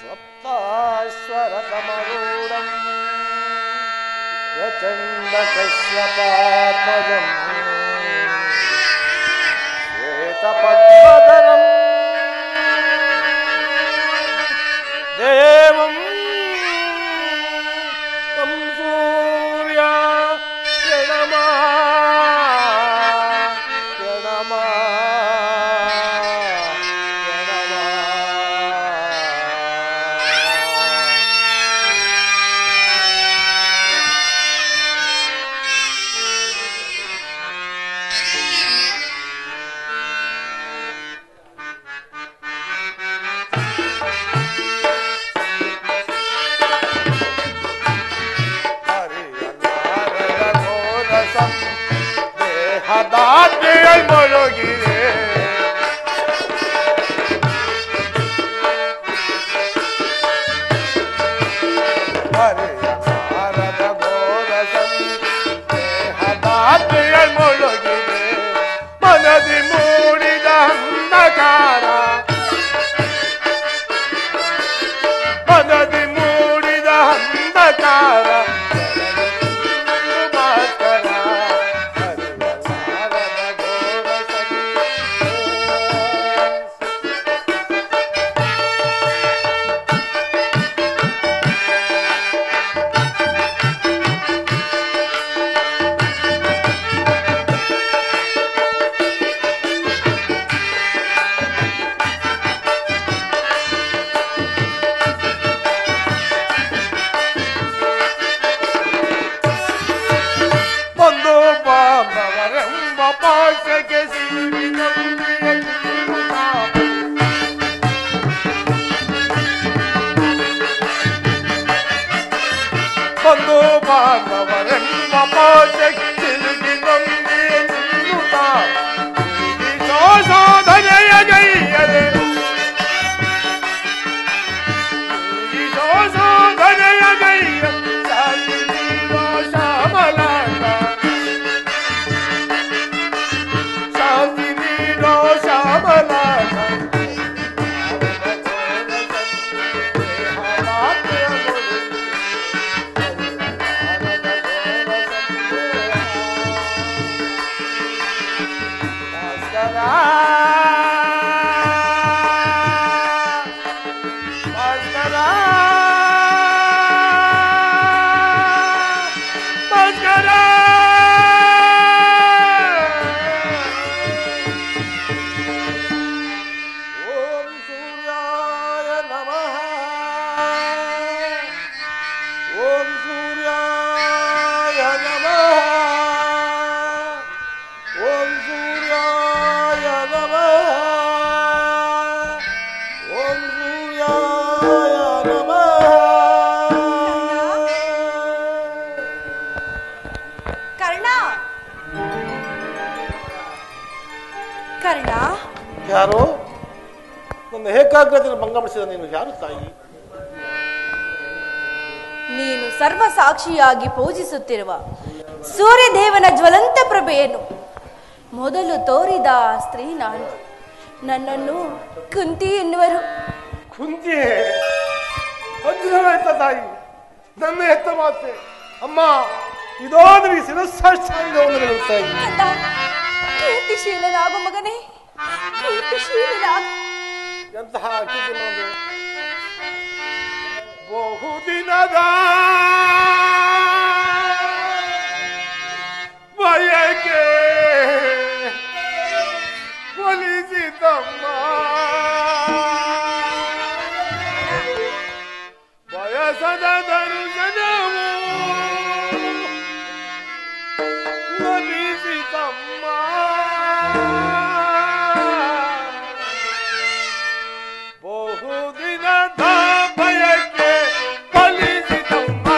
सप्ताश्वरतमरूढम् प्रचण्डकश्यपात्मजम् श्वेतपद्मधरम् देवं तं सूर्या प्रणमा प्रणमा प्रणमा ಹರಿಯನ್ನಾರರಘೋರಸಂ ದೇಹದಾದ್ರಿಯೈ ಮೊಳಗಿದೆ ಹರಿಯನ್ನಾರರಘೋರಸಂ ದೇಹದಾದ್ರಿಯೈ ಮೊಳಗಿದೆ ಮನದಿ ಮೂಡಿದ ಅಂಧಕಾರ ಮನದಿ ಮೂಡಿದ ಅಂಧಕಾರ ಭಾಸ್ಕರ ಹರಿಯಲಾರದ ಘೋರ ಸಂದೇಶ. ಒಂದು ಬಾಂಬವರೆಂಬ ಪಾಶಕ್ಕೆ ಸಿಲುಕಿದಂತೆ ನಾವು. ಒಂದು ಬಾಂಧವರೆಂಬ ಪಾಶಕ್ಕೆ ಸಿಲುಕಿದಂತೆ ನಿಲ್ಲುತ್ತಾ ಈ ಶೋಷೋಧನೆಯ ಗೈಯದೆ ಈ ಶೋಷೋಧನೆಯ ಗೈಯ ಶಾಂತಿ ನೀಡುವ ಶ್ಯಾಮಲಾಂಗ ಶಾಂತಿ ನೀಡೋ ಶ್ಯಾಮಲಾಂಗ ಓಂ ಸೂರ್ಯಾಯ ನಮಃ ಓಂ ಸೂರ್ಯಾಯ ನಮಃ ಓಂ ಸೂರ್ಯಾಯ ನಮಃ ಓಂ ಸೂರ್ಯಾಯ ನಮಃ ಕರ್ಣ ಕರ್ಣ ಯಾರು ನನ್ನ ಏಕಾಗ್ರತೆಯನ್ನು ಭಂಗಪಡಿಸಿದ ನೀನು ಯಾರು ತಾಯಿ ನೀನು ಸರ್ವ ಸಾಕ್ಷಿಯಾಗಿ ಪೂಜಿಸುತ್ತಿರುವ ಸೂರ್ಯದೇವನ ಜ್ವಲಂತ ಪ್ರಭೆಯನ್ನು ಮೊದಲು ತೋರಿದ ಆ ಸ್ತ್ರೀ ನಾನು ನನ್ನನ್ನು ಕುಂತಿ ಎನ್ನುವರು ಕುಂತಿ ವಜ್ರವೆತ್ತ ತಾಯಿ ನನ್ನ ಎತ್ತ ಮಾತೆ ಅಮ್ಮ ಇದೋದ್ರೆ ಈ ಶಿರಸ್ಸಾಷ್ಟಾಂಗವನ್ನು ತಾಯಿ ಕಂದ ಕೀರ್ತಿಶೀಲನಾಗು ಮಗನೇ ಕೀರ್ತಿಶೀಲನಾಗು ಎಂತಹ ಕೀರ್ತಿ ನೋಡು. ಬಹುದಿನದ ಬಯಕೆ ಒಲಿಸಿತಮ್ಮ ಬಯಸದ ದರ್ಶನವು ಒಲಿಸಿತಮ್ಮ ಬಹುದಿನದ ಬಯಕೆ ಫಲಿಸಿತಮ್ಮ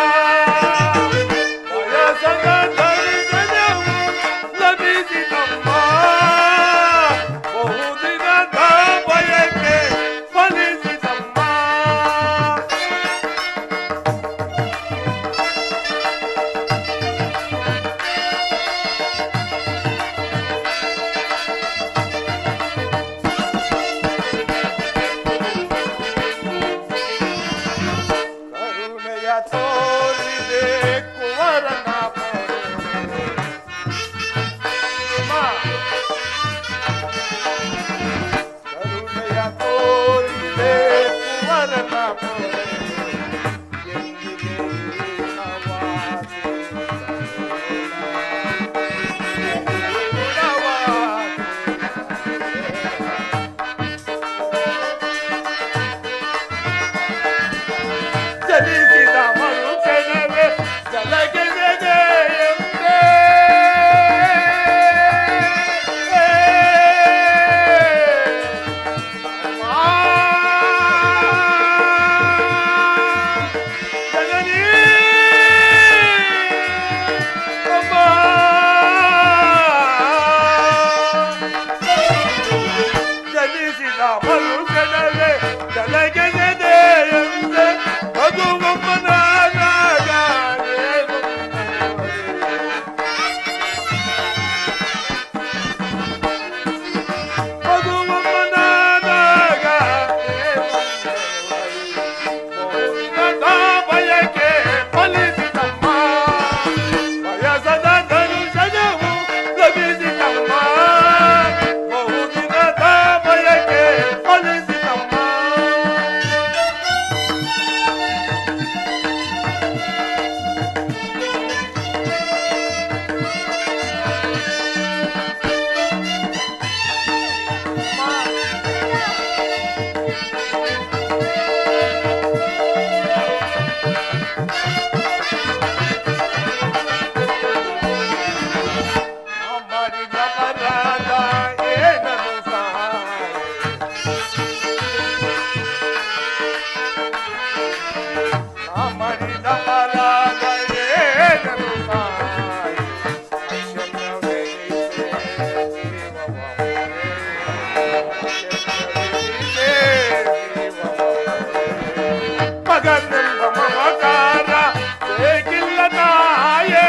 ಮಗನೆಂಬ ಮಮಕಾರ ಬೇಕಿಲ್ಲ ತಾಯೇ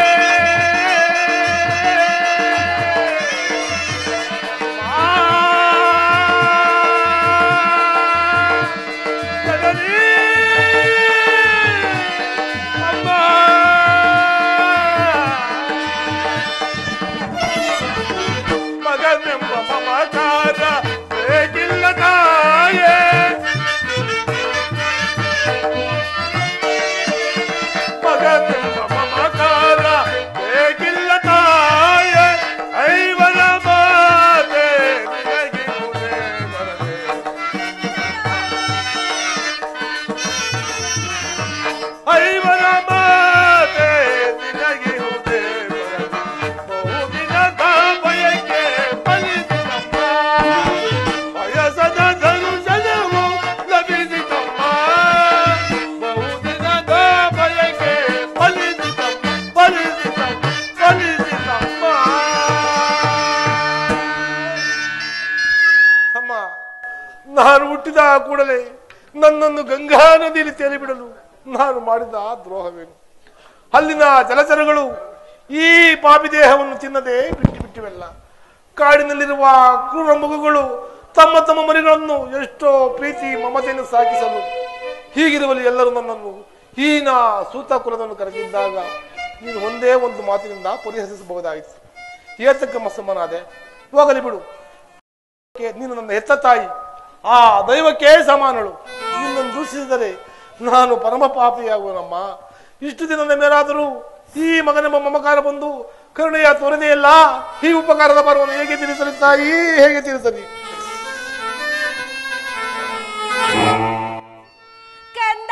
ಜನನಿ ಅಮ್ಮ ಮಗನೆಂಬ ಮಮಕಾರ ಬೇಕಿಲ್ಲ ತಾಯೇ ಮಗನೆಂಬ ಮಮಕಾರ ಬೇಕಿಲ್ಲ ತಾಯೇ ಐವರ ಮಾತೆ ನಿನಗಿರುವುದೇ ಬರದೆ ಐವರ ಮಾತೆ ನಿನಗಿರುವುದೇ ಬರದೆ ಬಹುದಿನದ ಬಯಕೆ ಫಲಿಸಿದಮ್ಮ ವಯಸ್ಸದ ಧನುಷವು ಲಭಿಸಿದಮ್ಮ ಬಹುದಿನದ ಬಯಕೆ ಫಲಿಸಿದಮ್ಮ ಫಲಿಸಿದಮ್ಮ ಫಲಿಸಿದಮ್ಮ ಅಮ್ಮ ನಾನು ಹುಟ್ಟಿದ ಕೂಡಲೇ ನನ್ನನ್ನು ಗಂಗಾ ನದಿಯಲ್ಲಿ ತೇಲಿಬಿಡಲು ನಾನು ಮಾಡಿದ ದ್ರೋಹವೇನು ಅಲ್ಲಿನ ಜಲಚರಗಳು ಈ ಪಾಪಿ ದೇಹವನ್ನು ತಿನ್ನದೆ ಬಿಟ್ಟು ಬಿಟ್ಟಿವೆಲ್ಲ ಕಾಡಿನಲ್ಲಿರುವ ಕ್ರೂರ ಮಗುಗಳು ತಮ್ಮ ತಮ್ಮ ಮರಿಗಳನ್ನು ಎಷ್ಟೋ ಪ್ರೀತಿ ಮಮತೆಯನ್ನು ಸಾಕಿಸಲು ಹೀಗಿರುವಲ್ಲಿ ಎಲ್ಲರೂ ನನ್ನನ್ನು ಹೀನ ಸೂತ ಕುಲದನ್ನು ಕರೆದಿದ್ದಾಗ ನೀನು ಒಂದೇ ಒಂದು ಮಾತಿನಿಂದ ಪರಿಹರಿಸಬಹುದಾಯಿತು ಏತಕ್ಕ ಸಮ್ಮನಾದೆ ಹೋಗಲಿ ಬಿಡು ಕೆ- ನೀನು ನನ್ನ ಹೆತ್ತ ತಾಯಿ ಆ ದೈವಕ್ಕೆ ಸಮಾನಳು ನಿನ್ನನ್ನು ದೂಷಿಸಿದರೆ ನಾನು ಪರಮ ಪಾಪಿಯಾಗುವನಮ್ಮ ಇಷ್ಟು ದಿನದ ಮೇಲಾದರೂ ಈ ಮಗನೆಂಬ ಮಮಕಾರ ಬಂದು ಕರುಣೆಯ ತೋರದೆಯಲ್ಲ ಈ ಉಪಕಾರದ ಪರವನ್ನು ಹೇಗೆ ತಿಳಿಸಲಿ ತಾಯಿ ಹೇಗೆ ತಿಳಿಸಲಿ ಕಂದ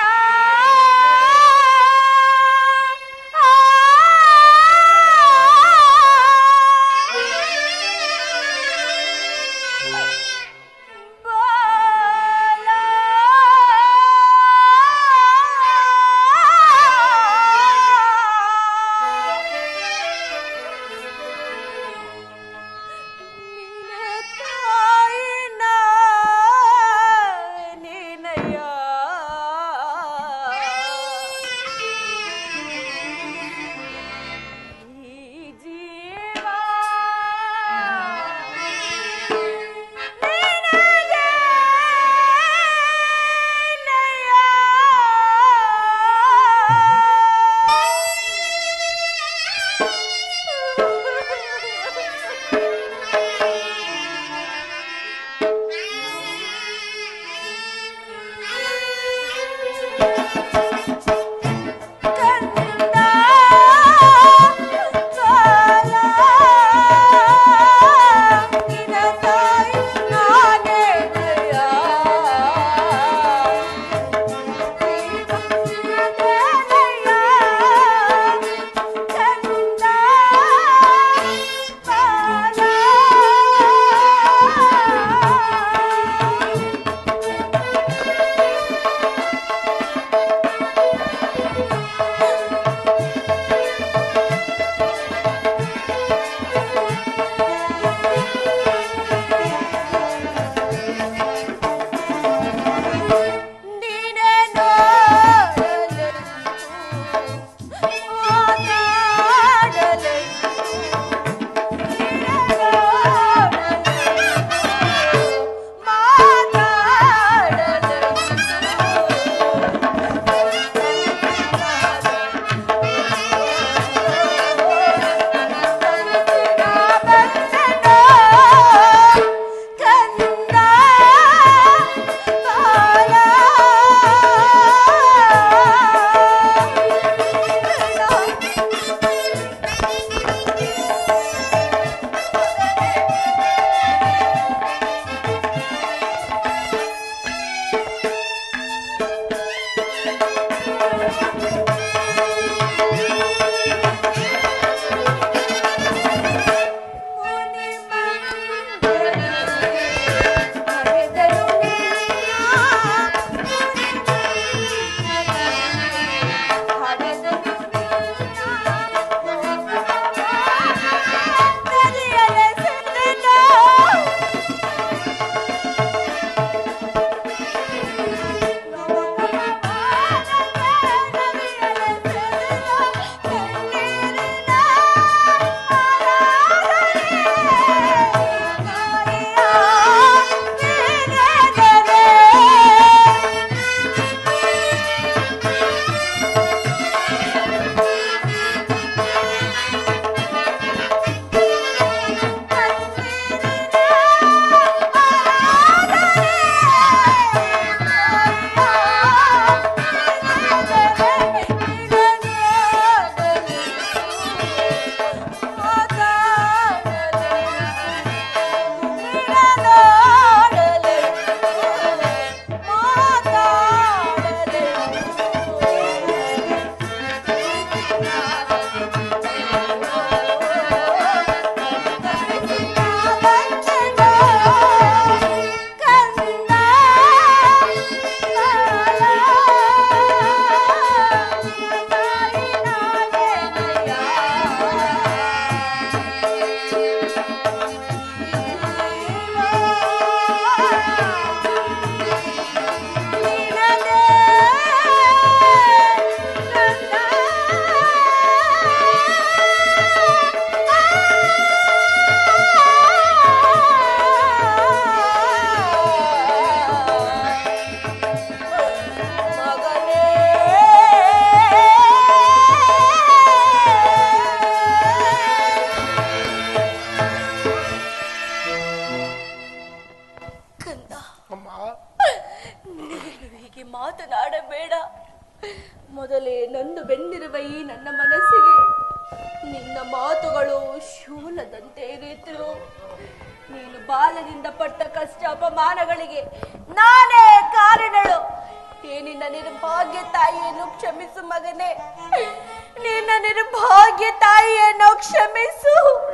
ಮಾಡಬೇಡ ಮೊದಲೇ ನೊಂದು ಬೆಂದಿರುವ ಈ ನನ್ನ ಮನಸ್ಸಿಗೆ ನಿನ್ನ ಮಾತುಗಳು ಶೂಲದಂತೆ ಇರುತ್ತಿರು ನೀನು ಬಾಲದಿಂದ ಪಟ್ಟ ಕಷ್ಟ ಅಪಮಾನಗಳಿಗೆ ನಾನೇ ಕಾರಣಳು ಈ ನಿನ್ನ ನಿರ್ಭಾಗ್ಯ ತಾಯಿಯನ್ನು ಕ್ಷಮಿಸು ಮಗನೇ ನಿನ್ನ ನಿರ್ಭಾಗ್ಯ ತಾಯಿಯನ್ನು ಕ್ಷಮಿಸು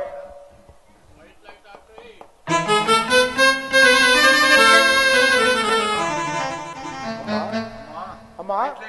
ಅಮ್ಮ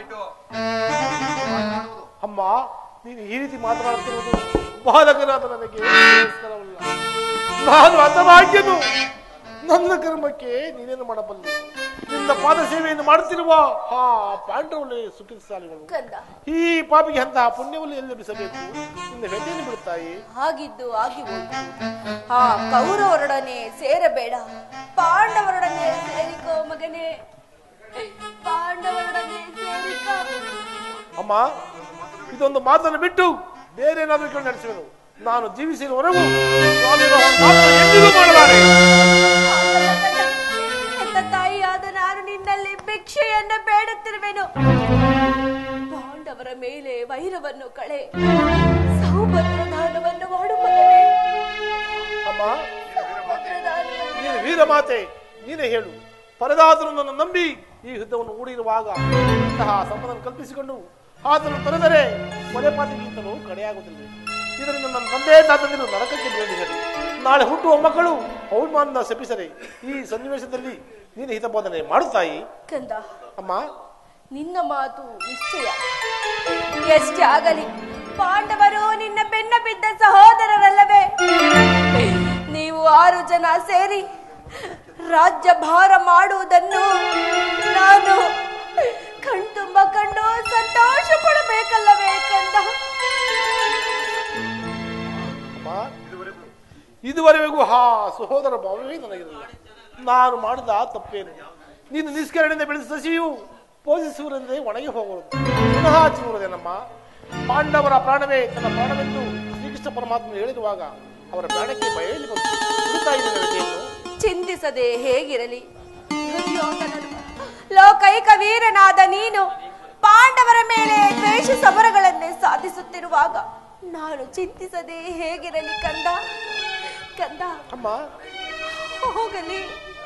ಅಮ್ಮ ನೀನು ಈ ರೀತಿ ಮಾತನಾಡುತ್ತಿರುವುದು ಬಾಲಕನಾದ ನನಗೆ ಶ್ರೇಯಸ್ಕರವಲ್ಲ ನಾನು ಹತಭಾಗ್ಯನು ನನ್ನ ಕರ್ಮಕ್ಕೆ ನೀನೇನು ಮಾಡಬಲ್ಲೆ ನಿನ್ನ ಪಾದ ಸೇವೆಯನ್ನು ಮಾಡುತ್ತಿರುವ ಆ ಪಾಂಡವಲ್ಲಿ ಸುಖಿಸಾಲಿಗಳು ಕಂದ ಈ ಪಾಪಿಗೆ ಅಂತಹ ಪುಣ್ಯವನ್ನು ಎಲ್ಲಿ ಲಭಿಸಬೇಕು ನಿನ್ನ ವ್ಯಥೆಯನ್ನು ಬಿಡುತ್ತಾಯಿ ಆಗಿದ್ದು ಆಗಿ ಹೋಯ್ತು ಆ ಕೌರವರೊಡನೆ ಸೇರಬೇಡ ಪಾಂಡವರೊಡನೆ ಸೇರಿಕೋ ಮಗನೇ ಪಾಂಡವರೊಡನೆ ಸೇರಿಕೋ ಅಮ್ಮ ಇದೊಂದು ಮಾತನ್ನು ಬಿಟ್ಟು ಬೇರೆ ಏನಾದರೂ ಕೇಳಿ ನಡೆಸುವೆನು ನಾನು ಜೀವಿಸಿರುವವರೆಗೂ ಸ್ವಾಮಿಗಳ ಮಾತು ಎಂದಿಗೂ ಮಾಡಲಾರೆ ಆಗಲ್ಲ ಕಂದ. ಹೆತ್ತ ತಾಯಿಯಾದ ನಾನು ನಿನ್ನಲ್ಲಿ ಭಿಕ್ಷೆಯನ್ನು ಬೇಡುತ್ತಿರುವೆನು ಪಾಂಡವರ ಮೇಲೆ ವೈರವನ್ನು ಕಳೆ ಸೌಭದ್ರ ದಾನವನ್ನು ಮಾಡು ಮಗನೇ ಅಮ್ಮ ಸೌಭದ್ರ ದಾನವನ್ನು ನೀನು ವೀರಮಾತೆ ನೀನೇ ಹೇಳು ಪರದಾತನನ್ನು ನಂಬಿ ಈ ಯುದ್ಧವನ್ನು ಹೂಡಿರುವಾಗ ಇಂತಹ ಸಂಬಂಧ ಕಲ್ಪಿಸಿಕೊಂಡು ಆತನು ತೊರೆದರೆ ಕೊಲೆ ಪಾತಿಗಿಂತಲೂ ಕಡೆಯಾಗುವುದಿಲ್ಲ ಇದರಿಂದ ನನ್ನ ತಂದೆ ತಾತಂದಿರು ನರಕಕ್ಕೆ ಬೀಳಿದರು ನಾಳೆ ಹುಟ್ಟುವ ಮಕ್ಕಳು ಅವಮಾನದ ಶಪಿಸರೆ ಈ ಸನ್ನಿವೇಶದಲ್ಲಿ ನೀನು ಹಿತಬೋಧನೆ ಮಾಡುತ್ತಾಯಿ ಕಂದ ಅಮ್ಮ ನಿನ್ನ ಮಾತು ನಿಶ್ಚಯ ಎಷ್ಟೇ ಆಗಲಿ ಪಾಂಡವರು ನಿನ್ನ ಬೆನ್ನ ಬಿದ್ದ ಸಹೋದರರಲ್ಲವೇ ನೀವು ಆರು ಜನ ಸೇರಿ ರಾಜ್ಯ ಭಾರ ಮಾಡುವುದನ್ನು ನಾನು ಕಣ್ತುಂಬ ಕಂಡು ಸಂತೋಷ ಪಡಬೇಕಲ್ಲವೇ ಕಂದ ಅಮ್ಮ ಇದುವರೆಗೂ ಹಾ ಸಹೋದರ ಭಾವವೇ ನನಗಿರಲಿಲ್ಲ ನಾನು ಮಾಡಿದ ತಪ್ಪೇನು ನೀನು ನಿಷ್ಕರಣೆಯಿಂದ ಬೆಳೆದ ಸಸಿಯು ಪೋಷಿಸುವುದೆಂದೇ ಒಣಗಿ ಹೋಗುವುದು ಪುನಃ ಚಿಗುವುದೇನಮ್ಮ ಪಾಂಡವರ ಪ್ರಾಣವೇ ತನ್ನ ಪ್ರಾಣವೆಂದು ಶ್ರೀಕೃಷ್ಣ ಪರಮಾತ್ಮ ಹೇಳಿರುವಾಗ ಅವರ ಪ್ರಾಣಕ್ಕೆ ಬಯಲಿ ಬಂತು ಉಳಿತಾ ಇದೆ ವ್ಯಥೆಯನ್ನು ಚಿಂತಿಸದೆ ಹೇಗಿರಲಿ ದುರ್ಯೋಧನನು ಲೋಕೈಕ ವೀರನಾದ ನೀನು ಪಾಂಡವರ ಮೇಲೆ ದ್ವೇಷ ಸಮರಗಳನ್ನೇ ಸಾಧಿಸುತ್ತಿರುವಾಗ ನಾನು ಚಿಂತಿಸದೆ ಹೇಗಿರಲಿ ಕಂದ ಕಂದ ಅಮ್ಮ ಹೋಗಲಿ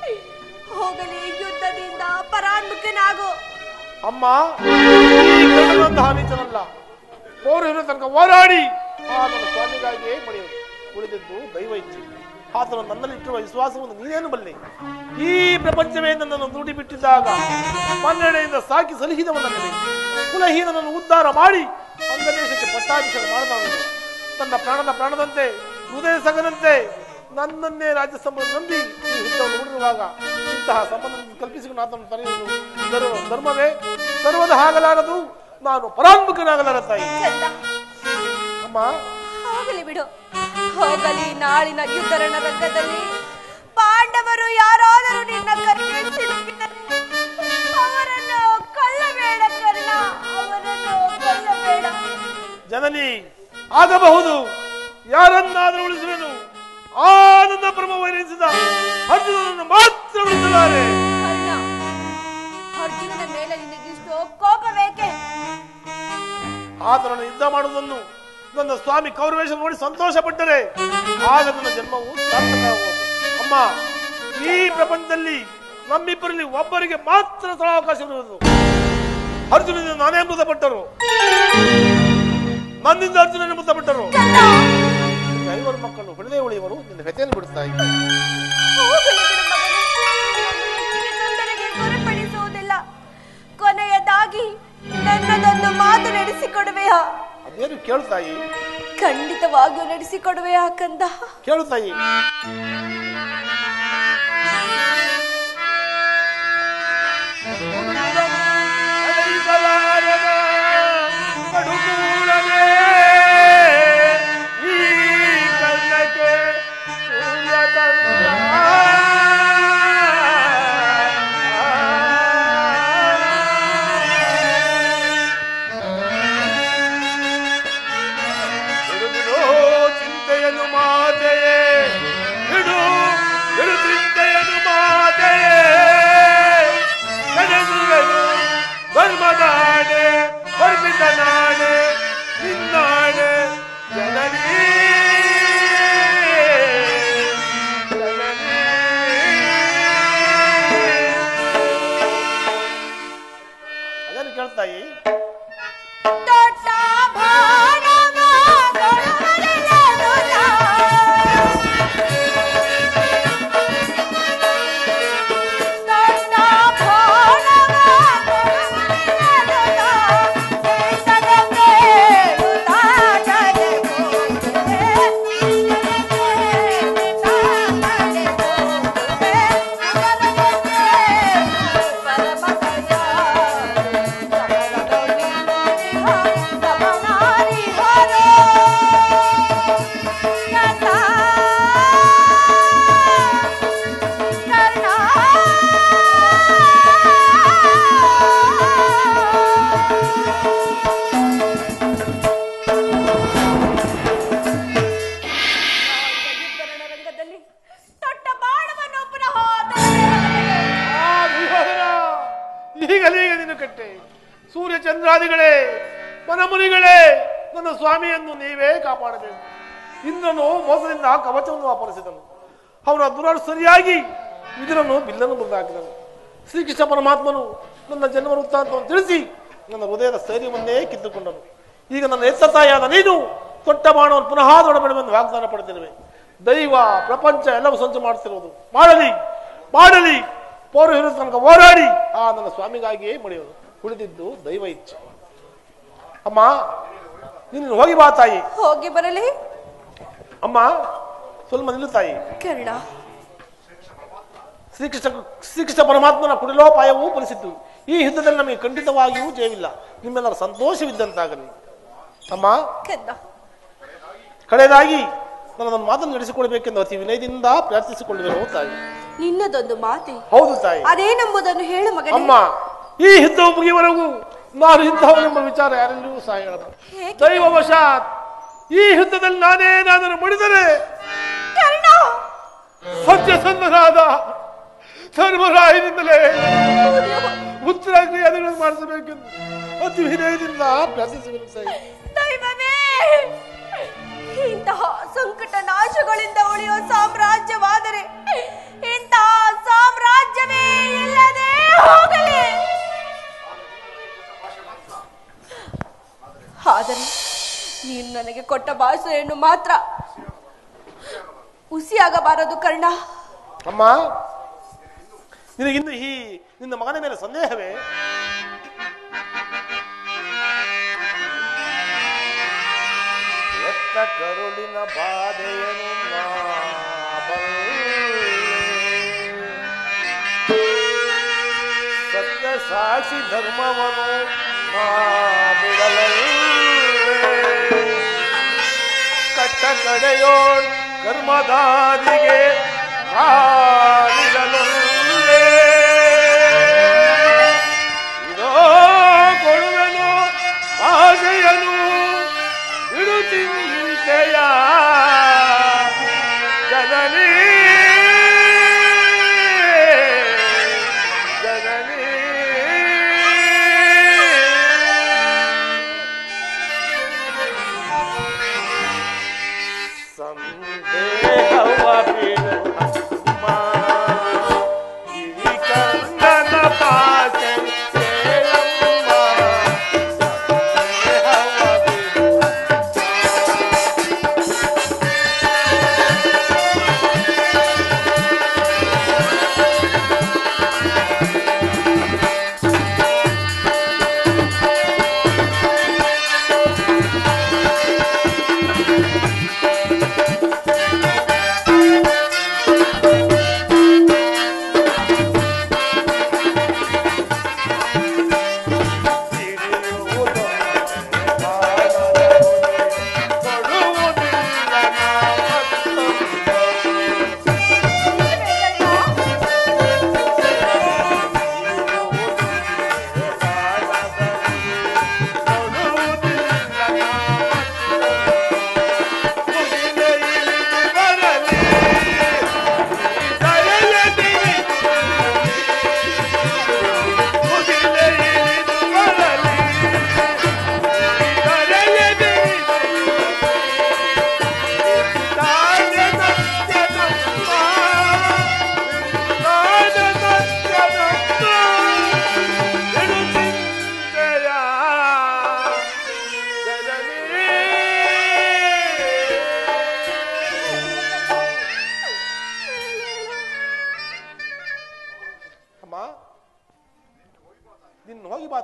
ಹೋಗಲಿ ಯುದ್ಧದಿಂದ ಪರಾನ್ಮುಖನಾಗು ಅಮ್ಮ ಈ ಕರ್ಣನಂತಹ ನೀಚನಲ್ಲ ಪೌರಹಿರ ತನಕ ಹೋರಾಡಿ ಆತನ ಸ್ವಾಮಿಗಾಗಿಯೇ ಪಡೆಯುವುದು ಉಳಿದಿದ್ದು ದೈವ ಇಚ್ಛೆ ಆತನು ನನ್ನಲ್ಲಿಟ್ಟಿರುವ ವಿಶ್ವಾಸವನ್ನು ನೀನೇನು ಬಲ್ಲೆ ಈ ಪ್ರಪಂಚವೇ ನನ್ನನ್ನು ದುಡಿ ಬಿಟ್ಟಿದ್ದಾಗ ಮನ್ನಣೆಯಿಂದ ಸಾಕಿ ಸಲಹಿದವನಲ್ಲದೆ ಕುಲಹೀನನನ್ನು ಉದ್ಧಾರ ಮಾಡಿ ಅಂಗದೇಶಕ್ಕೆ ಪಟ್ಟಾಭಿಷೇಕ ಮಾಡಿದವನು ತನ್ನ ಪ್ರಾಣದ ಪ್ರಾಣದಂತೆ ಹೃದಯ ಸಗನಂತೆ ನನ್ನನ್ನೇ ರಾಜ್ಯ ಸಂಬಂಧ ನಂಬಿ ಈ ಯುದ್ಧವನ್ನು ಹೂಡಿರುವಾಗ ಇಂತಹ ಸಂಬಂಧ ಕಲ್ಪಿಸಿಕೊಂಡು ಆತನು ತರೆಯುವುದು ಧರ್ಮ- ಧರ್ಮವೇ ಸರ್ವದ ಆಗಲಾರದು ನಾನು ಪರಾನ್ಮುಖನಾಗಲಾರ ತಾಯಿ ಕಂದ ಅಮ್ಮ ಹೋಗಲಿ ಬಿಡು ಹೋಗಲಿ ನಾಳಿನ ಯುದ್ಧರಣ ರಂಗದಲ್ಲಿ ಪಾಂಡವರು ಯಾರಾದರೂ ನಿನ್ನ ಕರೆಗೆ ಸಿಲುಕಿದರೆ ಅವರನ್ನು ಕೊಲ್ಲಬೇಡ ಕರ್ಣ ಅವರನ್ನು ಕೊಲ್ಲಬೇಡ ಜನನಿ ಆಗಬಹುದು ಯಾರನ್ನಾದರೂ ಉಳಿಸುವೆನು ಆ ನನ್ನ ಪ್ರಮ ವೈರಿಸಿದ ಅರ್ಜುನನನ್ನು ಮಾತ್ರ ಉಳಿಸಲಾರೆ ಕರ್ಣ ಅರ್ಜುನನ ಮೇಲೆ ನಿನಗಿಷ್ಟು ಕೋಪವೇಕೆ ಆತನನ್ನು ಯುದ್ಧ ಮಾಡುವುದನ್ನು ನನ್ನ ಸ್ವಾಮಿ ಕೌರವೇಶ ನೋಡಿ ಸಂತೋಷ ಪಟ್ಟರೆ ಆಗ ನನ್ನ ಜನ್ಮವು ಸಾರ್ಥಕವಾಗುವುದು ಅಮ್ಮ ಈ ಪ್ರಪಂಚದಲ್ಲಿ ನಮ್ಮಿಬ್ಬರಲ್ಲಿ ಒಬ್ಬರಿಗೆ ಮಾತ್ರ ಸ್ಥಳಾವಕಾಶ ಇರುವುದು ಅರ್ಜುನನಿಂದ ನಾನೇ ಮೃತಪಟ್ಟರು ನನ್ನಿಂದ ಅರ್ಜುನನೇ ಮೃತಪಟ್ಟರು ಕರ್ಣ ನಿನ್ನ ಐವರು ಮಕ್ಕಳು ಹೊಡೆದೇ ಉಳಿಯುವರು ನಿನ್ನ ವ್ಯಥೆಯನ್ನು ಬಿಡುತ್ತಾ ಇದ್ದಾರೆ ಹೋಗಲಿ ಬಿಡು ಮಗನೇ ನನ್ನ ಹೆಚ್ಚಿಗೆ ತೊಂದರೆಗೆ ಗುರಿಪಡಿಸುವುದಿಲ್ಲ ಕೊನೆಯದಾಗಿ ನನ್ನದೊಂದು ಮಾತು ನಡೆಸಿಕೊಡುವೆಯಾ ಅದೇನು ಕೇಳ್ತಾಯಿ ಖಂಡಿತವಾಗಿಯೂ ನಡೆಸಿಕೊಡುವೆಯಾ ಕಂದ ಕೇಳುತ್ತಾಯಿ ಚಿಂತೆಯನ್ನು ಮಾತೆಯೇ ಬಿಡು ನಿಂತನಾಣೆ ನಿನ್ನಾಣೆ ಜನನೀ ಜನನೀ. ಅದನ್ನು ಕೇಳ್ತಾಯಿ ದೊಡ್ಡ ಬಾಣವ ಕೊಡುವರಿಲ್ಲದುಲ. ದೊಡ್ಡ ಬಾಣವ ಕೊಡುವರಿಲ್ಲದುಲ. ದೇಶದ ಮೇಲುದಾಟದೆ ಹೋಗುವೆ. ದೇಶದ ಮೇಲುದಾಟದೆ ಹೋಗುವೆ. ಪರಮದಯ. ರಂಗದಲ್ಲಿ ದೊಡ್ಡ ಬಾಣವನ್ನು ಪುನಃ ಆ ವಿವಾಹನ ಈಗಲೀಗ ನಿನ್ನ ಕಟ್ಟೆ ಸೂರ್ಯ ಚಂದ್ರಾದಿಗಳೇ ಮನಮುನಿಗಳೇ ನನ್ನ ಸ್ವಾಮಿಯನ್ನು ನೀವೇ ಕಾಪಾಡಬೇಕು ಇಂದ್ರನು ಮೋಸದಿಂದ ಕವಚವನ್ನು ಅಪಹರಿಸಿದನು ಅವನ ದುರಾಳು ಸರಿಯಾಗಿ ಇದರನ್ನು ಬಿಲ್ಲನ್ನು ಮುರಿದಾಕಿದನು ಶ್ರೀಕೃಷ್ಣ ಪರಮಾತ್ಮನು ನನ್ನ ಜನ್ಮ ವೃತ್ತಾಂತವನ್ನು ತಿಳಿಸಿ ನನ್ನ ಹೃದಯದ ಸ್ಥೈರ್ಯವನ್ನೇ ಕಿತ್ತುಕೊಂಡನು ಈಗ ನನ್ನ ಎತ್ತ ತಾಯಿಯಾದ ನೀನು ತೊಟ್ಟ ಬಾಣವನ್ನು ಪುನಃ ದೊಡಬೇಡವೆಂದು ವಾಗ್ದಾನ ಪಡೆದಿರುವೆ ದೈವ ಪ್ರಪಂಚ ಎಲ್ಲವೂ ಸಂಚು ಮಾಡುತ್ತಿರುವುದು ಮಾಡಲಿ ಮಾಡಲಿ ಪೌರಹಿರ ತನಕ ಹೋರಾಡಿ ಆ ನನ್ನ ಸ್ವಾಮಿಗಾಗಿಯೇ ಮಡಿಯೋದು ಉಳಿದಿದ್ದು ದೈವ ಇಚ್ಛೆ ಅಮ್ಮ ನೀನು ಹೋಗಿ ಬಾ ತಾಯಿ ಹೋಗಿ ಬರಲಿ ಅಮ್ಮ ಸ್ವಲ್ಪ ನಿಲ್ಲು ತಾಯಿ ಕರ್ಣ ಶ್ರೀಕೃಷ್ಣ ಶ್ರೀಕೃಷ್ಣ ಪರಮಾತ್ಮನ ಕುಡಿಲೋಪಾಯವೂ ಫಲಿಸಿತು ಈ ಯುದ್ಧದಲ್ಲಿ ನಮಗೆ ಖಂಡಿತವಾಗಿಯೂ ಜಯವಿಲ್ಲ ನಿಮ್ಮೆಲ್ಲರ ಸಂತೋಷವಿದ್ದಂತಾಗಲಿ ಅಮ್ಮ ಕಂದ ಕಡೆಯದಾಗಿ ನನ್ನದನ್ನು ಮಾತನ್ನು ನಡೆಸಿಕೊಳ್ಬೇಕೆಂದು ಅತಿ ವಿನಯದಿಂದ ಪ್ರಾರ್ಥಿಸಿಕೊಳ್ಳುವೆನು ತಾಯಿ ನಿನ್ನದೊಂದು ಮಾತೆ ಹೌದು ತಾಯಿ ಅದೇನೆಂಬುದನ್ನು ಹೇಳು ಮಗನೇ ಅಮ್ಮ ಈ ಯುದ್ಧವು ಮುಗಿಯುವವರೆಗೂ ನಾನು ಇಂಥವನೆಂಬ ವಿಚಾರ ಯಾರೆಲ್ಲೂ ಸಹ ಹೇಳಬಾರದು ಹೇಗೆ? ದೈವವಶಾತ್ ಈ ಯುದ್ಧದಲ್ಲಿ ನಾನೇನಾದರೂ ಮಡಿದರೆ ಕರ್ಣ ಸತ್ಯಸಂಧನಾದ ಧರ್ಮರಾಯನಿಂದಲೇ ಹೌದು. ಉತ್ತರ ಕ್ರಿಯಾದಿಗಳನ್ನು ಮಾಡಿಸಬೇಕೆಂದು ಅತಿ ವಿನಯದಿಂದ ಪ್ರಾರ್ಥಿಸುವೆನು ತಾಯಿ ದೈವವೇ ಇಂತಹ ಸಂಕಟ ನಾಶಗಳಿಂದ ಉಳಿಯುವ ಸಾಮ್ರಾಜ್ಯವಾದರೆ ಇಂತಹ ಸಾಮ್ರಾಜ್ಯವೇ ಇಲ್ಲದೆ ಹೋಗಲಿ ಆದರೆ ನೀನು ನನಗೆ ಕೊಟ್ಟ ಭಾಷೆಯನ್ನು ಮಾತ್ರ ಹುಸಿಯಾಗಬಾರದು ಕರ್ಣ ಅಮ್ಮ ನಿನಗಿನ್ನು ಈ ನಿನ್ನ ಮಗನ ಮೇಲೆ ಸಂದೇಹವೇ ಎತ್ತ ಕರುಳಿನ ಬಾಧೆಯನ್ನು ನಾ ಬಲ್ಲೆ. ಸತ್ಯ ಸಾಕ್ಷಿ ಧರ್ಮವನ್ನು ನಾ ಬಿಡಲಲ್ಲೇ. ಕಟ್ಟ ಕಡೆಯೋಳ್ ಕರ್ಮದಾರಿಗೆ ಕಾಲಿಡಲೊಲ್ಲೆ. ಇದೋ ಕೊಡುವೆನು ಆಶೆಯನು ಬಿಡುತ್ತಿಂತೆಯ ಜನನಿ ಜನನಿ ಸಂದೇಹವ ಬಿಡು ಅಮ್ಮ.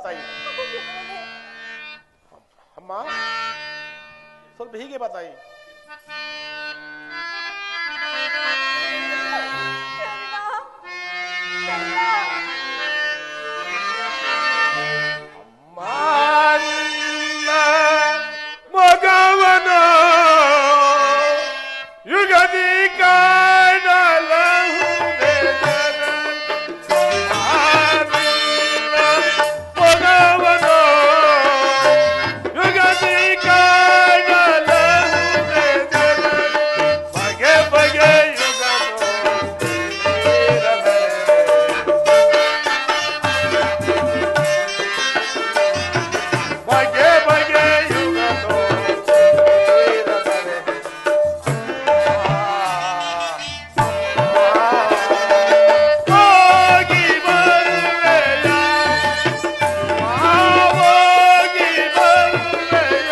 ತಾಯಿ ಅಮ್ಮ ಸ್ವಲ್ಪ ಹೀಗೆ ಬಾ ತಾಯಿ ಅಮ್ಮ ನಿನ್ನ ಮಗವನ ಯುಗದಿ ಕಾಣಲಹುದೆ ಜನ. ಅಮ್ಮ ನಿನ್ನ ಮಗವನ ಯುಗದಿ ಕಾಣಲಹುದೆ ಜನ. ಬಗೆ ಬಗೆ ಯುಗದೋ ತೀರದೆ. ಬಗೆ ಬಗೆ ಯುಗದೋ ತೀರದರೆ. ಹೋಗಿ ಬರುವೆಯ ಹೋಗಿ ಬರುವೆಯ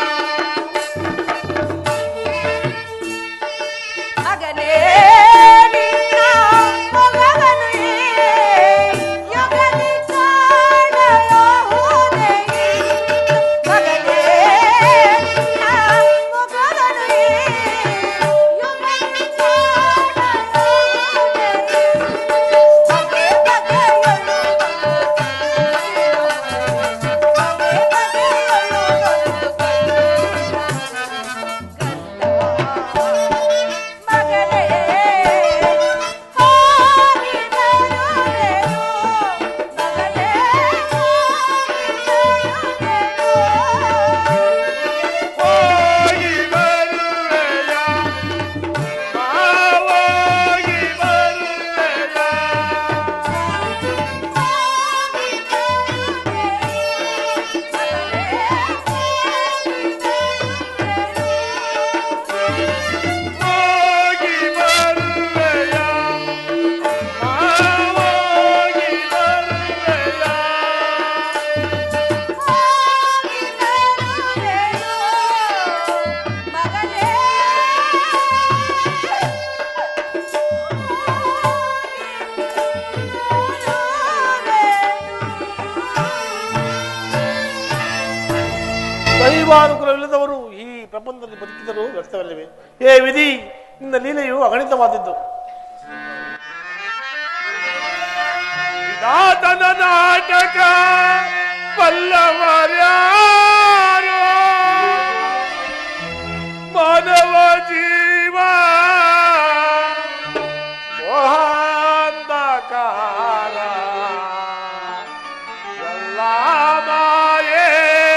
ಮಗನೇ ನಿನ್ನ ಮಗನು ಯುಗದಿ ಕಾಣಲಹುದೆ ಮಗನೇ ನಿನ್ನ ಮಗನು ಯುಗದಿ ಕಾಣಲಹುದೆ ಬಗೆ ಬಗೆಯಳು ಬಗೆ ಬಗೆಯಳು ಮಗನೇ ಹೋಗಿ ಬರುವೆನು ಮಗನೇ ಹೋಗಿ ಬರುವೆಯ ಹೋಗಿ ಬರುವೆಯ ಹೋಗಿ ಬರುವೆಯ ಹೋಗಿ ಬರುವೆಯ ದೈವಾನುಗ್ರಹವಿಲ್ಲದವರು ಈ ಪ್ರಪಂಚದಲ್ಲಿ ಬದುಕಿದರು ವ್ಯರ್ಥವಲ್ಲವೇ ಏ ವಿಧಿ ನಿನ್ನ ಲೀಲೆಯು ಅಗಣಿತವಾದದ್ದು ವಿಧಾತನ ನಾಟಕ ಬಲ್ಲವರ್ಯಾರೋ ಮಾನವ ಜೀವ ಮೋಹಾಂಧಕಾರ ಎಲ್ಲ ಮಾಯೇ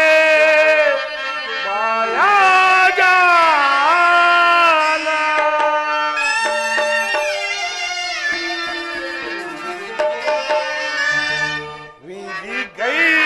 ಮಾಯಾಜಾಲ ವಿಧಿ ಗೈ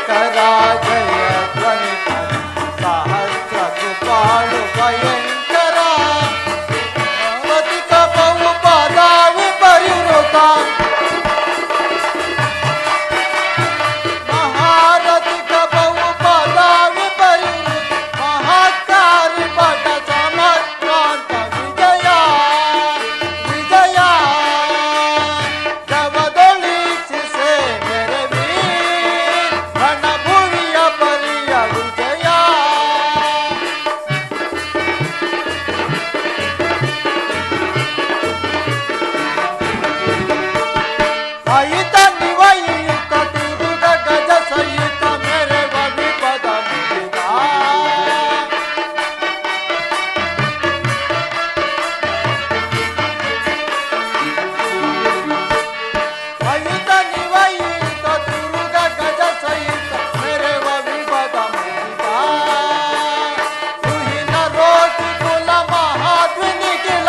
ಭಯಂಕರ ಜಯ ಧ್ವನಿ ಸಹಸ್ರ ಕೃಪಾಳು ಭಯಂಕರ ಅವಧಿಕ ಬಹು ಪದಾವಿ ಪರಿವೃತ ಮಹಾರಥಿಕ ಬಹು ಪದಾವಿ ಪರಿವೃತ ಮಹಾಕಾರಿ ಪಟ ಸಮಕ್ರಾಂತ ವಿಜಯ ವಿಜಯ ಗವದೊಳಿಸಿಸೆ ಮೆರವಿ ರಣಭುವಿಯ ಪರಿಯ ವಿಜಯ ಸಹಿತ ನಿವಯುಕ್ತ ತಿರುಗ ಗಜ ಸಹಿತ ಮೆರೆವ ವಿಪದ ಮುಗಿದ ಸಹಿತ ನಿವಯುಕ್ತ ತಿರುಗ ಗಜ ಸಹಿತ ಮೆರೆವ ವಿಪದ ಮುಗಿದ ಸುಹಿನ ರೋಟಿ ಕುಲ ಮಹಾದ್ವಿನಿಖಿಲ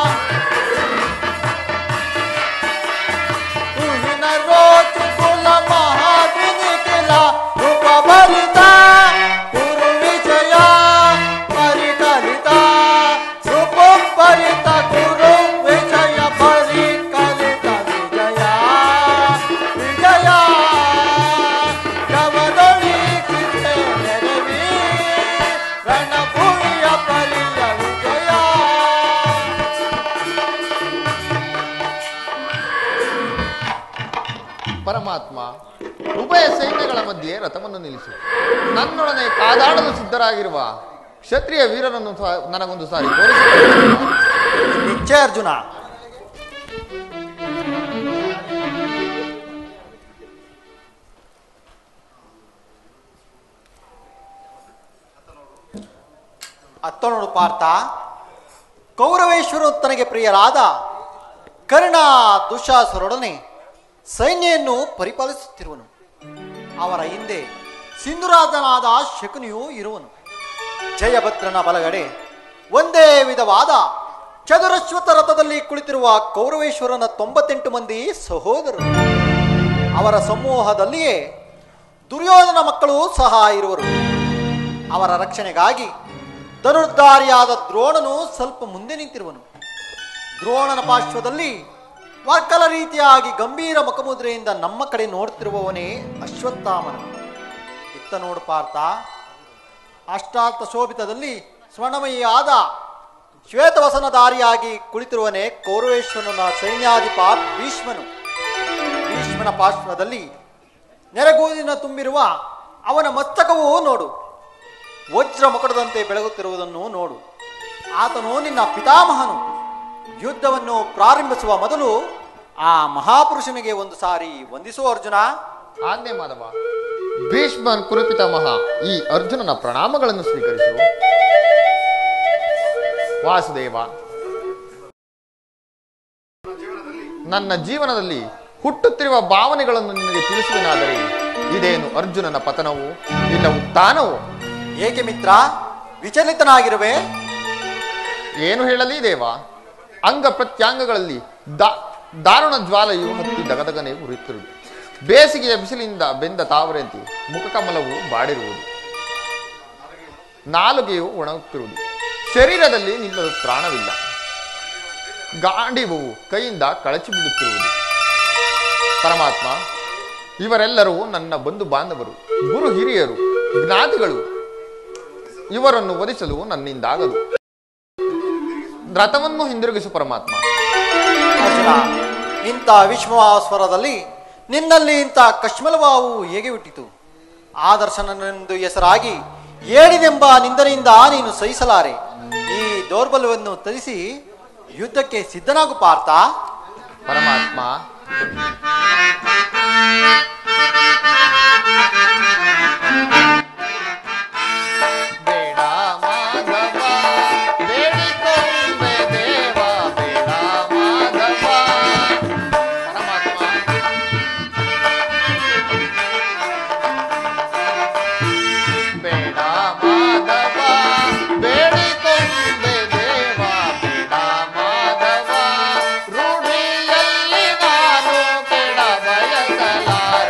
ತುಹಿನ ರೋಚು ಕುಲ ಮಹಾದ್ವಿನಿಖಿಲ ಉಪಭರಿತ ಗುರು ವಿಜಯ ಪರಿಕಲಿತ ಸುಪರಿತ ಗುರು ವಿಜಯ ಪರಿಕಲಿತ ವಿಜಯ ವಿಜಯ ಗವದೊಳಿಸಿದೆ ನೆರವಿ ರಣಭೂಮಿಯ ಪರಿಯ ವಿಜಯ ಪರಮಾತ್ಮ ಉಭಯ ಸೈನ್ಯಗಳ ಮಧ್ಯೆ ರಥವನ್ನು ನಿಲ್ಲಿಸು ನನ್ನೊಡನೆ ಕಾದಾಡಲು ಸಿದ್ಧರಾಗಿರುವ ಕ್ಷತ್ರಿಯ ವೀರರನ್ನು ಸಹ ನನಗೊಂದು ಸಾರಿ ತೋರಿಸಿಕೊಡು ನಿಶ್ಚಯ ಅರ್ಜುನ ಅತ್ತ ನೋಡು ಪಾರ್ಥ ಕೌರವೇಶ್ವರ ತನಗೆ ಪ್ರಿಯರಾದ ಕರ್ಣ ದುಶಾಸರೊಡನೆ ಸೈನ್ಯವನ್ನು ಪರಿಪಾಲಿಸುತ್ತಿರುವನು ಅವರ ಹಿಂದೆ ಸಿಂಧುರಾಜನಾದ ಶಕುನಿಯೂ ಇರುವನು ಜಯಭದ್ರನ ಬಲಗಡೆ ಒಂದೇ ವಿಧವಾದ ಚದುರಶ್ವತ ರಥದಲ್ಲಿ ಕುಳಿತಿರುವ ಕೌರವೇಶ್ವರನ ತೊಂಬತ್ತೆಂಟು ಮಂದಿ ಸಹೋದರರು ಅವರ ಸಮೂಹದಲ್ಲಿಯೇ ದುರ್ಯೋಧನ ಮಕ್ಕಳು ಸಹ ಇರುವರು ಅವರ ರಕ್ಷಣೆಗಾಗಿ ಧನುರ್ಧಾರಿಯಾದ ದ್ರೋಣನು ಸ್ವಲ್ಪ ಮುಂದೆ ನಿಂತಿರುವನು ದ್ರೋಣನ ಪಾರ್ಶ್ವದಲ್ಲಿ ವರ್ಕಲ ರೀತಿಯಾಗಿ ಗಂಭೀರ ಮುಖಮುದ್ರೆಯಿಂದ ನಮ್ಮ ಕಡೆ ನೋಡ್ತಿರುವವನೇ ಅಶ್ವತ್ಥಾಮನ ಇತ್ತ ನೋಡು ಪಾರ್ಥ ಅಷ್ಟಾರ್ಥ ಶೋಭಿತದಲ್ಲಿ ಸ್ವರ್ಣಮಯಿಯಾದ ಶ್ವೇತವಸನಧಾರಿಯಾಗಿ ಕುಳಿತಿರುವನೇ ಕೌರವೇಶ್ವರನ ಸೈನ್ಯಾಧಿಪ ಭೀಷ್ಮನು ಭೀಷ್ಮನ ಪಾರ್ಶ್ವದಲ್ಲಿ ನೆರೆಗೂದಿನ ತುಂಬಿರುವ ಅವನ ಮಸ್ತಕವೂ ನೋಡು ವಜ್ರ ಮುಕಟದಂತೆ ಬೆಳಗುತ್ತಿರುವುದನ್ನು ನೋಡು ಆತನು ನಿನ್ನ ಪಿತಾಮಹನು ಯುದ್ಧವನ್ನು ಪ್ರಾರಂಭಿಸುವ ಮೊದಲು ಆ ಮಹಾಪುರುಷನಿಗೆ ಒಂದು ಸಾರಿ ವಂದಿಸು ಅರ್ಜುನ ಆಜ್ಞೆ ಮಾಧವ ಭೀಷ್ಮನ್ ಕುರುಪಿತಾಮಹ ಈ ಅರ್ಜುನನ ಪ್ರಣಾಮಗಳನ್ನು ಸ್ವೀಕರಿಸು ವಾಸುದೇವ ನನ್ನ ಜೀವನದಲ್ಲಿ ಹುಟ್ಟುತ್ತಿರುವ ಭಾವನೆಗಳನ್ನು ನಿನಗೆ ತಿಳಿಸುವೆನಾದರೆ ಇದೇನು ಅರ್ಜುನನ ಪತನವು ಇಲ್ಲ ಉತ್ಥಾನವು ಏಕೆ ಮಿತ್ರ ವಿಚಲಿತನಾಗಿರುವೆ ಏನು ಹೇಳಲಿ ದೇವ ಅಂಗ ಪ್ರತ್ಯಾಂಗಗಳಲ್ಲಿ ದಾ ದಾರುಣ ಜ್ವಾಲೆಯು ಹತ್ತಿ ದಗದಗನೆ ಉರಿಯುತ್ತಿರುವುದು ಬೇಸಿಗೆಯ ಬಿಸಿಲಿಂದ ಬೆಂದ ತಾವರೆಂತೆ ಮುಖಕಮಲವು ಬಾಡಿರುವುದು ನಾಲುಗೆಯು ಒಣಗುತ್ತಿರುವುದು ಶರೀರದಲ್ಲಿ ನಿಲ್ಲಲು ತ್ರಾಣವಿಲ್ಲ ಗಾಂಡೀವವು ಕೈಯಿಂದ ಕಳಚಿ ಬಿಡುತ್ತಿರುವುದು ಪರಮಾತ್ಮ ಇವರೆಲ್ಲರೂ ನನ್ನ ಬಂಧು ಬಾಂಧವರು ಗುರು ಹಿರಿಯರು ಜ್ಞಾತಿಗಳು ಇವರನ್ನು ವಧಿಸಲು ನನ್ನಿಂದಾಗದು ರಥವನ್ನು ಹಿಂದಿರುಗಿಸು ಪರಮಾತ್ಮ ಅರ್ಜುನ ಇಂಥ ವಿಶ್ವಾಸ್ವರದಲ್ಲಿ ನಿನ್ನಲ್ಲಿ ಇಂಥ ಕಶ್ಮಲವಾವು ಹೇಗೆ ಹುಟ್ಟಿತು ಆದರ್ಶನೆಂದು ಹೆಸರಾಗಿ ಏಡಿದೆಂಬ ನಿಂದನೆಯಿಂದ ನೀನು ಸಹಿಸಲಾರೆ ಈ ದೌರ್ಬಲ್ಯವನ್ನು ತ್ಯಜಿಸಿ ಯುದ್ಧಕ್ಕೆ ಸಿದ್ಧನಾಗು ಪಾರ್ಥ ಪರಮಾತ್ಮ ಬೇಡ ಮಾಧವ ಬೇಡಿಕೊಂಬೆ ದೇವ ಬೇಡ ಮಾಧವ ಪರಮಾತ್ಮ ಬೇಡ ಮಾಧವ ಬೇಡಿಕೊಂಬೆ ದೇವ ಬೇಡ ಮಾಧವ ರೂಢಿಯಲ್ಲಿ ನಾನು ಕೆಡ ಬಯಸಲಾರೆ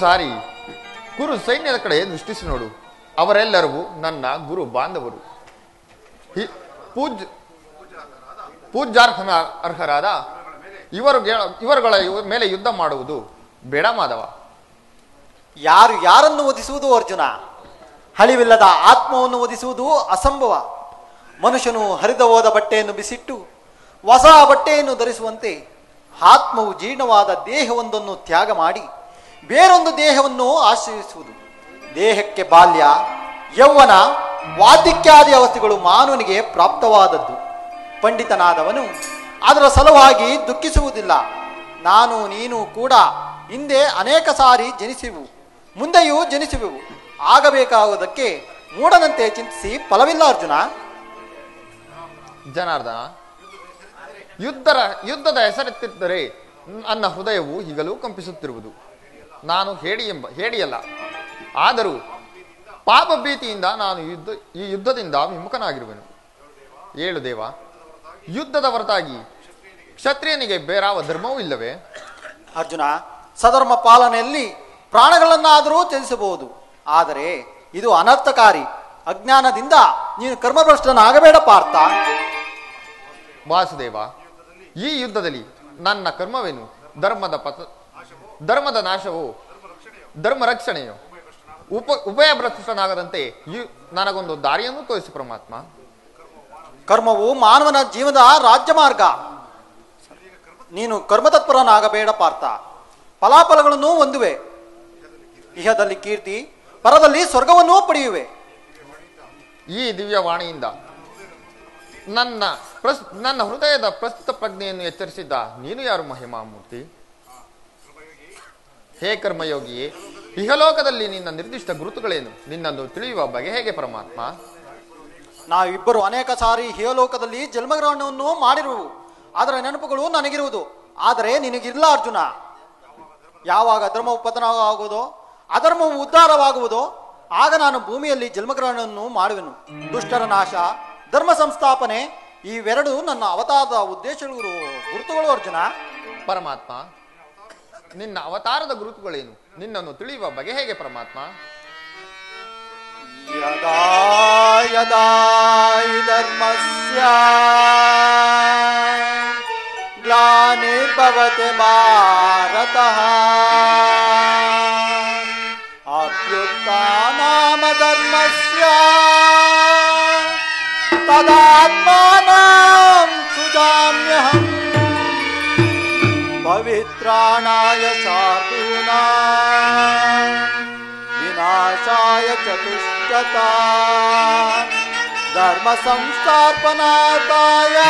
ಸಾರಿ ಗುರು ಸೈನ್ಯದ ಕಡೆ ದೃಷ್ಟಿಸಿ ನೋಡು ಅವರೆಲ್ಲರೂ ನನ್ನ ಗುರು ಬಾಂಧವರು ಹಿ- ಪೂಜ್ ಪೂಜ್ಯಾರ್ಹನ ಅರ್ಹರಾದ ಇವರು ಇವರುಗಳ ಇವ- ಮೇಲೆ ಯುದ್ಧ ಮಾಡುವುದು ಬೇಡ ಮಾಧವ ಯಾರು ಯಾರನ್ನು ಒದಿಸುವುದು ಅರ್ಜುನ ಹಳಿವಿಲ್ಲದ ಆತ್ಮವನ್ನು ಒದಿಸುವುದು ಅಸಂಭವ ಮನುಷ್ಯನು ಹರಿದ ಹೋದ ಬಟ್ಟೆಯನ್ನು ಬಿಸಿಟ್ಟು ಹೊಸ ಬಟ್ಟೆಯನ್ನು ಧರಿಸುವಂತೆ ಆತ್ಮವು ಜೀರ್ಣವಾದ ದೇಹವೊಂದನ್ನು ತ್ಯಾಗ ಮಾಡಿ ಬೇರೊಂದು ದೇಹವನ್ನು ಆಶ್ರಯಿಸುವುದು ದೇಹಕ್ಕೆ ಬಾಲ್ಯ ಯೌವನ ವಾರ್ಧಿಕ್ಯಾದಿ ಅವಸ್ಥೆಗಳು ಮಾನವನಿಗೆ ಪ್ರಾಪ್ತವಾದದ್ದು ಪಂಡಿತನಾದವನು ಅದರ ಸಲುವಾಗಿ ದುಃಖಿಸುವುದಿಲ್ಲ ನಾನು ನೀನು ಕೂಡ ಹಿಂದೆ ಅನೇಕ ಸಾರಿ ಜನಿಸುವು ಮುಂದೆಯೂ ಜನಿಸುವೆವು ಆಗಬೇಕಾಗುವುದಕ್ಕೆ ಮೂಢನಂತೆ ಚಿಂತಿಸಿ ಫಲವಿಲ್ಲ ಅರ್ಜುನ ಜನಾರ್ದನ ಯುದ್ಧರ ಯುದ್ಧದ ಹೆಸರೆತ್ತಿದ್ದರೆ ನನ್ನ ಹೃದಯವು ಈಗಲೂ ಕಂಪಿಸುತ್ತಿರುವುದು ನಾನು ಹೇಡಿ ಎಂಬ ಹೇಡಿಯಲ್ಲ ಆದರೂ ಪಾಪ ಭೀತಿಯಿಂದ ನಾನು ಯುದ್ಧ ಈ ಯುದ್ಧದಿಂದ ವಿಮುಖನಾಗಿರುವೆನು ಏಳು ದೇವ ಯುದ್ಧದ ಹೊರತಾಗಿ ಕ್ಷತ್ರಿಯನಿಗೆ ಬೇರಾವ ಧರ್ಮವೂ ಇಲ್ಲವೇ ಅರ್ಜುನ ಸಧರ್ಮ ಪಾಲನೆಯಲ್ಲಿ ಪ್ರಾಣಗಳನ್ನಾದರೂ ತ್ಯಜಿಸಬಹುದು ಆದರೆ ಇದು ಅನರ್ಥಕಾರಿ ಅಜ್ಞಾನದಿಂದ ನೀನು ಕರ್ಮಭ್ರಷ್ಟನಾಗಬೇಡ ಪಾರ್ಥ ವಾಸುದೇವ ಈ ಯುದ್ಧದಲ್ಲಿ ನನ್ನ ಕರ್ಮವೇನು ಧರ್ಮದ ಪಥ ಧರ್ಮದ ನಾಶವು ಧರ್ಮ ರಕ್ಷಣೆಯು ಉಪ ಉಭಯ ಭ್ರಷ್ಟನಾಗದಂತೆ ಯು- ನನಗೊಂದು ದಾರಿಯನ್ನು ತೋರಿಸು ಪರಮಾತ್ಮ ಕರ್ಮವು ಮಾನವನ ಜೀವನದ ರಾಜ್ಯ ಮಾರ್ಗ ನೀನು ಕರ್ಮತತ್ಪರನಾಗಬೇಡ ಪಾರ್ಥ ಫಲಾಫಲಗಳನ್ನು ಹೊಂದುವೆ ಇಹದಲ್ಲಿ ಕೀರ್ತಿ ಪರದಲ್ಲಿ ಸ್ವರ್ಗವನ್ನೂ ಪಡೆಯುವೆ ಈ ದಿವ್ಯವಾಣಿಯಿಂದ ನನ್ನ ಪ್ರಸ್ ನನ್ನ ಹೃದಯದ ಪ್ರಸ್ತುತ ಪ್ರಜ್ಞೆಯನ್ನು ಎಚ್ಚರಿಸಿದ್ದ ನೀನು ಯಾರು ಮಹಿಮಾಮೂರ್ತಿ ಹೇ ಕರ್ಮಯೋಗಿಯೇ ಇಹಲೋಕದಲ್ಲಿ ನಿನ್ನ ನಿರ್ದಿಷ್ಟ ಗುರುತುಗಳೇನು ನಿನ್ನನ್ನು ತಿಳಿಯುವ ಬಗೆ ಹೇಗೆ ಪರಮಾತ್ಮ ನಾವಿಬ್ಬರು ಅನೇಕ ಸಾರಿ ಹೇಲೋಕದಲ್ಲಿ ಜನ್ಮಗ್ರಹಣವನ್ನು ಮಾಡಿರುವು ಅದರ ನೆನಪುಗಳು ನನಗಿರುವುದು ಆದರೆ ನಿನಗಿಲ್ಲ ಅರ್ಜುನ ಯಾವಾಗ ಧರ್ಮವು ಪತನವಾಗುವುದೋ ಅಧರ್ಮವು ಉದ್ಧಾರವಾಗುವುದೋ ಆಗ ನಾನು ಭೂಮಿಯಲ್ಲಿ ಜನ್ಮಗ್ರಹಣವನ್ನು ಮಾಡುವೆನು ದುಷ್ಟರ ನಾಶ ಧರ್ಮ ಸಂಸ್ಥಾಪನೆ ಇವೆರಡು ನನ್ನ ಅವತಾರದ ಉದ್ದೇಶಗಳು ಗುರುತುಗಳು ಅರ್ಜುನ ಪರಮಾತ್ಮ ನಿನ್ನ ಅವತಾರದ ಗುರುತುಗಳೇನು ನಿನ್ನನ್ನು ತಿಳಿಯುವ ಬಗೆ ಹೇಗೆ ಪರಮಾತ್ಮ ಯದಾ ಯದಾ ಹಿ ಧರ್ಮಸ್ಯ ಗ್ಲಾನಿರ್ಭವತಿ ಭಾರತಃ ಅಭ್ಯುತ್ಥಾನಾಮ ಧರ್ಮಸ್ಯ ತದಾತ್ಮಾನಂ ಸುಜಾಮ್ಯಹಂ ಪವಿತ್ರಾಣಾಯ ಸಾಧೂನಾ ವಿನಾಶಾಯ ಚತುಷ್ಟತಾ ಧರ್ಮ ಸಂಸ್ಥಾಪನಾರ್ಥಾಯ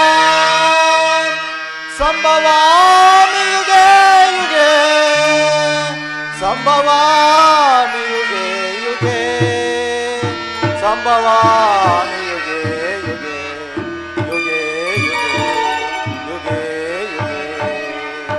ಸಂಭವಾಮಿ ಯುಗೆ ಯುಗೆ ಸಂಭವಾಮಿ ಯುಗೆ ಯುಗೆ ಸಂಭವಾಮಿ ಯುಗೆ ಯುಗೆ ಯುಗೆ ಯುಗೆ ಯುಗೆ ಯುಗೆ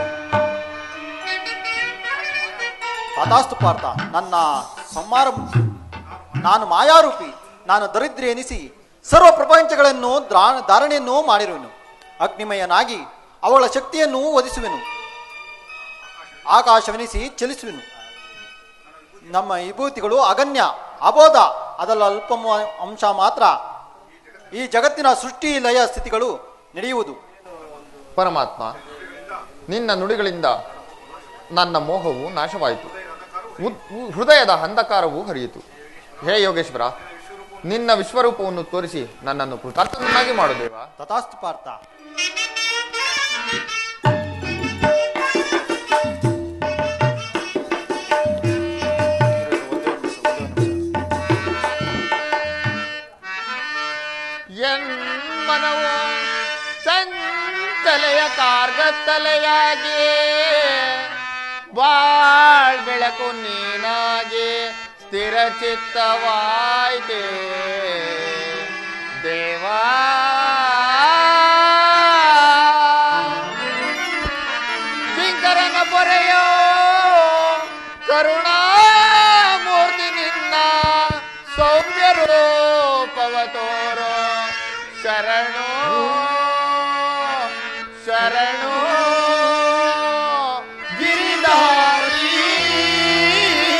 ತಥಾಸ್ತು ಪಾರ್ಥ ನನ್ನ ಸಂಹಾರ ನಾನು ಮಾಯಾರೂಪಿ ನಾನು ದರಿದ್ರ ಎನಿಸಿ ಸರ್ವ ಪ್ರಪಂಚಗಳನ್ನು ದ್ರಾ- ಧಾರಣೆಯನ್ನು ಮಾಡಿರುವೆನು ಅಗ್ನಿಮಯನಾಗಿ ಅವಳ ಶಕ್ತಿಯನ್ನು ಒದಿಸುವೆನು ಆಕಾಶವೆನಿಸಿ ಚಲಿಸುವೆನು ನಮ್ಮ ವಿಭೂತಿಗಳು ಅಗನ್ಯ ಅಬೋಧ ಅದಲ್ಲ ಅಲ್ಪ ಮ- ಅಂಶ ಮಾತ್ರ ಈ ಜಗತ್ತಿನ ಸೃಷ್ಟಿ ಲಯ ಸ್ಥಿತಿಗಳು ನಡೆಯುವುದು ಪರಮಾತ್ಮ ನಿನ್ನ ನುಡಿಗಳಿಂದ ನನ್ನ ಮೋಹವು ನಾಶವಾಯಿತು ಉದ್- ಉ- ಹೃದಯದ ಅಂಧಕಾರವು ಹರಿಯಿತು ಹೇ ಯೋಗೇಶ್ವರ ನಿನ್ನ ವಿಶ್ವರೂಪವನ್ನು ತೋರಿಸಿ ನನ್ನನ್ನು ಕೃತಾರ್ಥನಾಗಿ ಮಾಡು ದೇವ ತಥಾಸ್ತು ಪಾರ್ಥ ಎನ್ಮನವೋ ಸಂಚಲೆಯ ಕಾರ್ಗತ್ತಲೆಯಾಗಿ ಬಾಳ್ ಬೆಳಕು ನೀನಾಗಿ ಸ್ಥಿರ ಚಿತ್ತವಾಯ್ತೆ ದೇವಾ ಶಂಕರನ ಪೊರೆಯೋ ಕರುಣಾಮೂರ್ತಿ ನಿನ್ನ ಸೌಮ್ಯ ರೂಪವ ತೋರೋ ಶರಣು ಶರಣು ಗಿರಿಧಾರಿ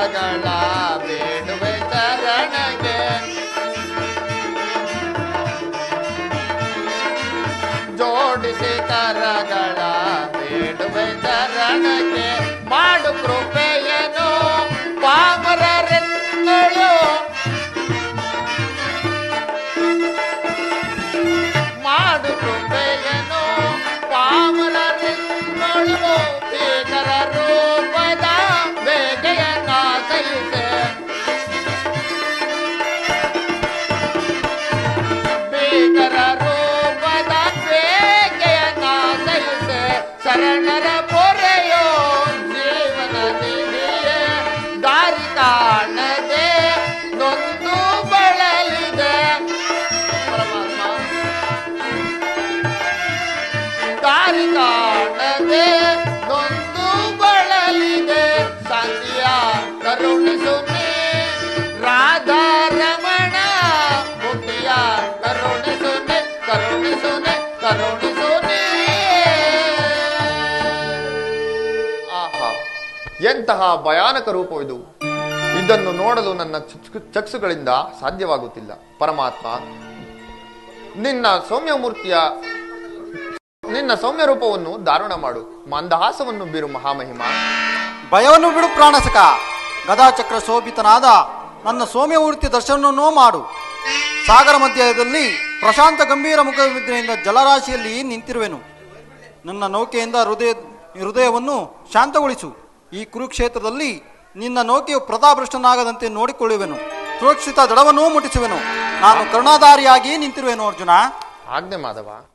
ಕರಗಳ ಬೇಡುವೆ ಚರಣಗೆ ಜೋಡಿಸಿ ಕರಗಳ ಬೇಡುವೆ ಚರಣಕ್ಕೆ ಮಾಡು ಕೃಪೆಯನು ಪಾಮರರೆನ್ನಳು ಮಾಡು ಕೃಪೆಯನು ಪಾಮರರೆನ್ನಳು ಭೀಕರ ರೂಪದ ಬೇಗೆಯನ್ನ ಸಹಿಸೆ ಭೀಕರ ರೂಪದ ಬೇಗೆಯನ್ನ ಸಹಿಸೆ ಶರಣರ ಪೊರೆಯೋ ಜೀವನ ನಿಧಿಯೇ ದಾರಿ ಕಾಣದೆ ನೊಂದು ಬಳಲಿದೆ ಪರಮಾತ್ಮ ದಾರಿ ಕಾಣದೆ ನೊಂದು ಬಳಲಿದೆ ಶಾಂತಿಯ ಕರುಣಿಸು ನೀ ರಾಧಾ ರಮಣ ಮುಕ್ತಿಯ ಕರುಣಿಸು ನೀ ಕರುಣಿಸು ನೀ ಕರುಣಿಸು ನೀ ಆಹಾ ಎಂತಹ ಭಯಾನಕ ರೂಪವಿದು ಇದನ್ನು ನೋಡಲು ನನ್ನ ಚಕ್ಷು- ಚಕ್ಷುಗಳಿಂದ ಸಾಧ್ಯವಾಗುತ್ತಿಲ್ಲ ಪರಮಾತ್ಮ ನಿನ್ನ ಸೌಮ್ಯ ಮೂರ್ತಿಯ ನಿನ್ನ ಸೌಮ್ಯ ರೂಪವನ್ನು ದಾರುಣ ಮಾಡು ಮಂದಹಾಸವನ್ನು ಬೀರು ಮಹಾಮಹಿಮ ಭಯವನ್ನು ಬಿಡು ಪ್ರಾಣಸಕ ಗದಾಚಕ್ರ ಶೋಭಿತನಾದ ನನ್ನ ಸೌಮ್ಯವೂರ್ತಿ ದರ್ಶನವನ್ನೂ ಮಾಡು ಸಾಗರ ಮಧ್ಯದಲ್ಲಿ ಪ್ರಶಾಂತ ಗಂಭೀರ ಮುಖವಿದ್ರೆಯಿಂದ ಜಲರಾಶಿಯಲ್ಲಿ ನಿಂತಿರುವೆನು ನನ್ನ ನೌಕೆಯಿಂದ ಹೃದಯ ಹೃದಯವನ್ನು ಶಾಂತಗೊಳಿಸು ಈ ಕುರುಕ್ಷೇತ್ರದಲ್ಲಿ ನಿನ್ನ ನೌಕೆಯು ಪ್ರತಾಭೃಷ್ಟನಾಗದಂತೆ ನೋಡಿಕೊಳ್ಳುವೆನು ಸುರಕ್ಷಿತ ದಡವನ್ನೂ ಮುಟ್ಟಿಸುವೆನು ನಾನು ಕರುಣಾಧಾರಿಯಾಗಿ ನಿಂತಿರುವೆನು ಅರ್ಜುನ ಆಜ್ಞೆ ಮಾಧವ